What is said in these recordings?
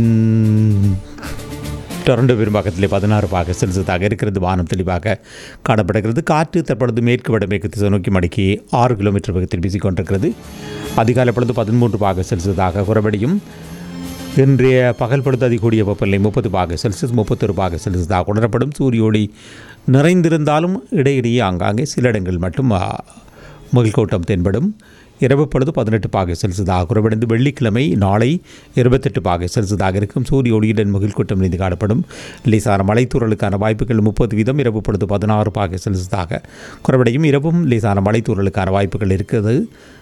Toronto பெரும்பாக்கத்திலே பதினாறு பாக செல்சியஸாக இருக்கிறது வானம் தெளிவாக காணப்படுகிறது காற்று தற்பொழுது மேற்கு வடமேற்கு திசை நோக்கி மடக்கி ஆறு கிலோமீட்டர் வேகத்தில் வீசிக்கொண்டிருக்கிறது அதிகாலை பொழுது பதிமூன்று பாக செல்சியஸாக குறைபடியும் இன்றைய பகல் பொழுது அதிகூடிய வெப்பநிலை முப்பது பாக செல்சியஸ் முப்பத்தொரு பாக செல்சியஸாக உணரப்படும் சூரிய ஒளி நிறைந்திருந்தாலும் இடையிடையே ஆங்காங்கே சில இடங்கள் மட்டும் ஆ, முகில்கூட்டம் தென்படும் இரவு பொழுது பதினெட்டு பாகை செல்சியஸாக குறைவடைந்து வெள்ளிக்கிழமை நாளை இருபத்தெட்டு பாகை செல்சியஸாக இருக்கும் சூரிய ஒளியுடன் முகில்கூட்டம் நிறைந்து காணப்படும் லேசான மலைத்தூறலுக்கான வாய்ப்புகள் முப்பது வீதம் இரவு பொழுது பதினாறு பாகை செல்சியஸாக குறைவடையும் இரவும் லேசான மலைத்தூறலுக்கான வாய்ப்புகள் இருக்கிறது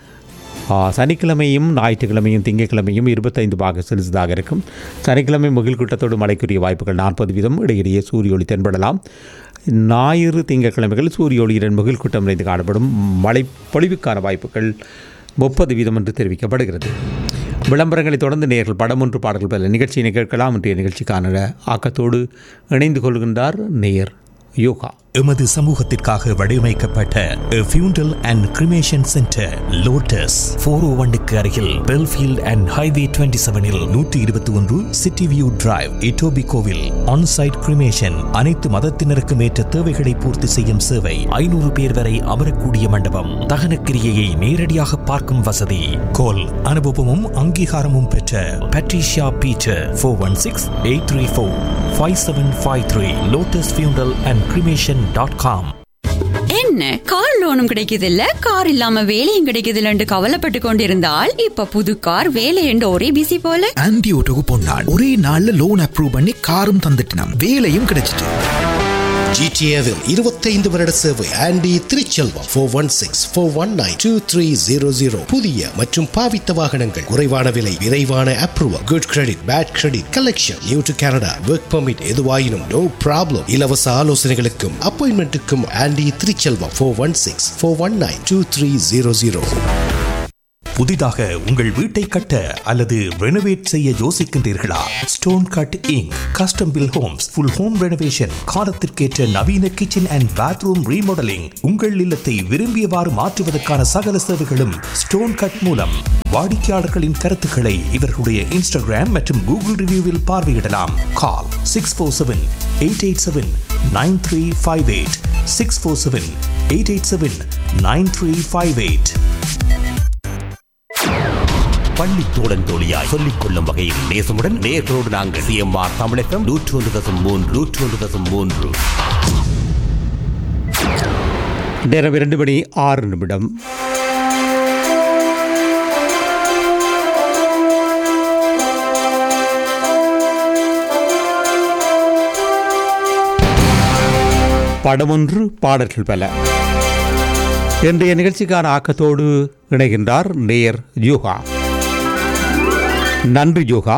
ஆ, சனிக்கிழமையும் ஞாயிற்றுக்கிழமையும் திங்கட்கிழமையும் இருபத்தைந்து பாக செல்சியஸாக இருக்கும் சனிக்கிழமை முகில் கூட்டத்தோடு மழைக்குரிய வாய்ப்புகள் நாற்பது வீதம் இடையிடையே சூரிய ஒளி தென்படலாம் ஞாயிறு திங்கட்கிழமைகள் சூரிய ஒளியுடன் முகில் கூட்டம் நிறைந்து காணப்படும் மழை பொழிவுக்கான வாய்ப்புகள் முப்பது வீதம் என்று தெரிவிக்கப்படுகிறது விளம்பரங்களை தொடர்ந்து நேர்கள் படம் ஒன்று பாடல்கள் பல நிகழ்ச்சியினை கேட்கலாம் இன்றைய நிகழ்ச்சிக்கான ஆக்கத்தோடு இணைந்து கொள்கின்றார் நேயர் யோகா எமது சமூகத்திற்காக வடிவமைக்கப்பட்ட funeral and cremation centre lotus four O ஒன்னுக்கு அருகில் பெல்ஃபீல்ட் அண்ட் ஹைவே டுவெண்ட்டி செவனில் நூற்றி இருபத்தி ஒன்று சிட்டி வியூ டிரைவ் இட்டோபி கோவில் ஆன்சைட் கிரிமேஷன் அனைத்து மதத்தினருக்கும் ஏற்ற தேவைகளை பூர்த்தி செய்யும் சேவை ஐநூறு பேர் வரை அமரக்கூடிய மண்டபம் தகனக்கிரியையை நேரடியாக பார்க்கும் வசதி கோல் அனுபவமும் அங்கீகாரமும் பெற்ற Patricia Peter four one six eight three four five seven five three lotus funeral and cremation dot com என்ன கார் லோனும் கிடைக்குதில்ல கார் இல்லாம வேலையும் கிடைக்குதில்லன்னு கவலைப்பட்டு கொண்டிருந்தால் இப்ப புது கார் வேலை என்று ஒரே பிசி போல ஆன்டி ஓட்டோக்கு பொன்னான் ஒரே நாள்ல லோன் அப்ரூவ் பண்ணி காரும் தந்துட்டினான் வேலையும் கிடைச்சிட்டு ஜிடிஏவில் இருபத்தைந்து வருட சேவை Andy Thiruchelvam four one six four one nine two three zero zero புதிய மற்றும் பாவித்த வாகனங்கள் குறைவான விலை விரைவான approval good credit bad credit collection new to Canada work permit எதுவாயினும் நோ ப்ராப்ளம் இலவச ஆலோசனைகளுக்கும் அப்பாயின்மெண்ட்டுக்கும் Andy Thiruchelvam four one six four one nine two three zero zero புதிதாக உங்கள் வீட்டை கட்ட அல்லது ரெனோவேட் செய்ய யோசிக்கின்றீர்களா stone cut inc custom built homes full home renovation காலத்திற்கேற்ற நவீன கிச்சன் அண்ட் பாத்ரூம் ரீமாடலிங் உங்கள் இல்லத்தை விரும்பியவாறு மாற்றுவதற்கான சகல சேவைகளும் ஸ்டோன் கட் மூலம் வாடிக்கையாளர்களின் கருத்துக்களை இவர்களுடைய இன்ஸ்டாகிராம் மற்றும் கூகுள் ரிவ்யூவில் பார்வையிடலாம் call six four seven eight eight seven nine three five eight six four seven eight eight seven nine three five eight பள்ளி தோழன் தோழியாய் சொல்லிக் கொள்ளும் வகையில் நேசமுடன் நேர்களோடு நாங்கள் சிஎம்ஆர் தமிழகம் நூற்று ஒன்று தசம் மூன்று நூற்று ஒன்று தசம் மூன்று நேரம் இரண்டு மணி ஆறு நிமிடம் படமொன்று பாடல்கள் பல இன்றைய நிகழ்ச்சிக்கான ஆக்கத்தோடு இணைகின்றார் நேயர் யோகா நன்றி யோகா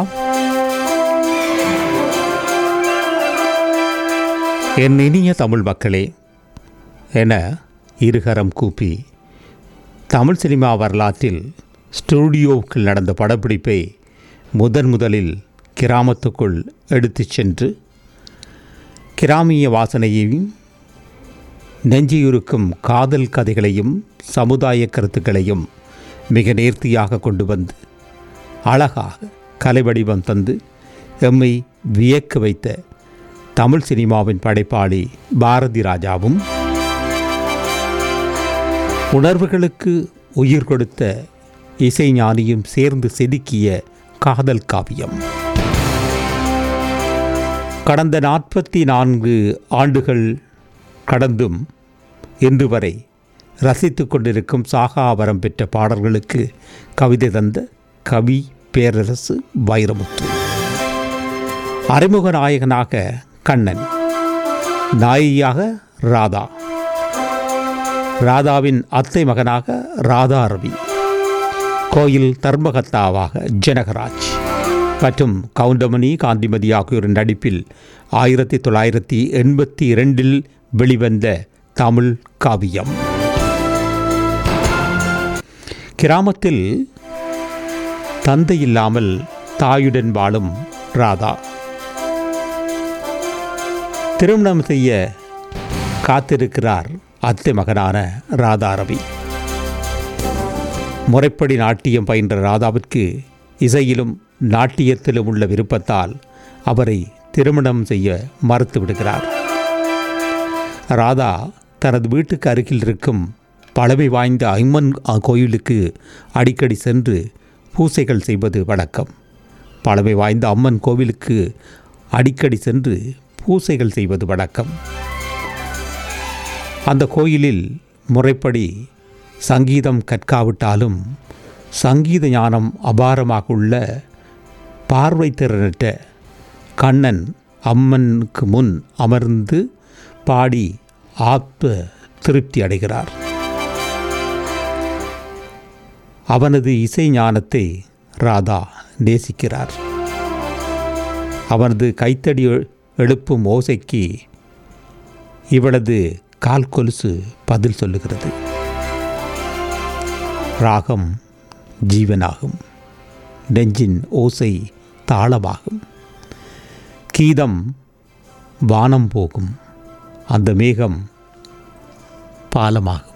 என் இனிய தமிழ் மக்களே என இருகரம் கூப்பி தமிழ் சினிமா வரலாற்றில் ஸ்டூடியோவுக்குள் நடந்த படப்பிடிப்பை முதன் முதலில் கிராமத்துக்குள் எடுத்துச் சென்று கிராமிய வாசனையையும் நெஞ்சியுருக்கும் காதல் கதைகளையும் சமுதாய கருத்துக்களையும் மிக நேர்த்தியாக கொண்டு வந்து அழகாக கலை வடிவம் தந்து எம்மை வியக்க வைத்த தமிழ் சினிமாவின் படைப்பாளி பாரதி ராஜாவும் உணர்வுகளுக்கு உயிர் கொடுத்த இசைஞானியும் சேர்ந்து செதுக்கிய காதல் காவியம் கடந்த நாற்பத்தி நான்கு ஆண்டுகள் கடந்தும் இன்று வரை ரசித்து கொண்டிருக்கும் சாகாவரம் பெற்ற பாடல்களுக்கு கவிதை தந்த கவி பேரரசு வைரமுத்து அறிமுக நாயகனாக கண்ணன் நாயியாக ராதா ராதாவின் அத்தை மகனாக ராதா ரவி கோயில் தர்மகர்த்தாவாக ஜனகராஜ் மற்றும் கவுண்டமணி காந்திமதி ஆகியோரின் நடிப்பில் ஆயிரத்தி தொள்ளாயிரத்தி எண்பத்தி இரண்டில் வெளிவந்த தமிழ் காவியம் கிராமத்தில் தந்தை இல்லாமல் தாயுடன் வாழும் ராதா திருமணம் செய்ய காத்திருக்கிறார் அத்தை மகனான ராதா ரவி முறைப்படி நாட்டியம் பயின்ற ராதாவிற்கு இசையிலும் நாட்டியத்திலும் உள்ள விருப்பத்தால் அவரை திருமணம் செய்ய மறுத்து விடுகிறார் ராதா தனது வீட்டுக்கு அருகில் இருக்கும் பழமை வாய்ந்த ஐம்மன் கோயிலுக்கு அடிக்கடி சென்று பூசைகள் செய்வது வழக்கம் பழமை வாய்ந்த அம்மன் கோவிலுக்கு அடிக்கடி சென்று பூசைகள் செய்வது வழக்கம் அந்த கோயிலில் முறைப்படி சங்கீதம் கற்காவிட்டாலும் சங்கீத ஞானம் அபாரமாக உள்ள பார்வை திறனற்ற கண்ணன் அம்மனுக்கு முன் அமர்ந்து பாடி ஆத்ம திருப்தி அடைகிறார் அவனது இசை ஞானத்தை ராதா நேசிக்கிறார் அவனது கைத்தடி எ- எழுப்பும் ஓசைக்கு இவளது கால் கொலுசு பதில் சொல்லுகிறது ராகம் ஜீவனாகும் நெஞ்சின் ஓசை தாளமாகும் கீதம் வானம் போகும் அந்த மேகம் பாலமாகும்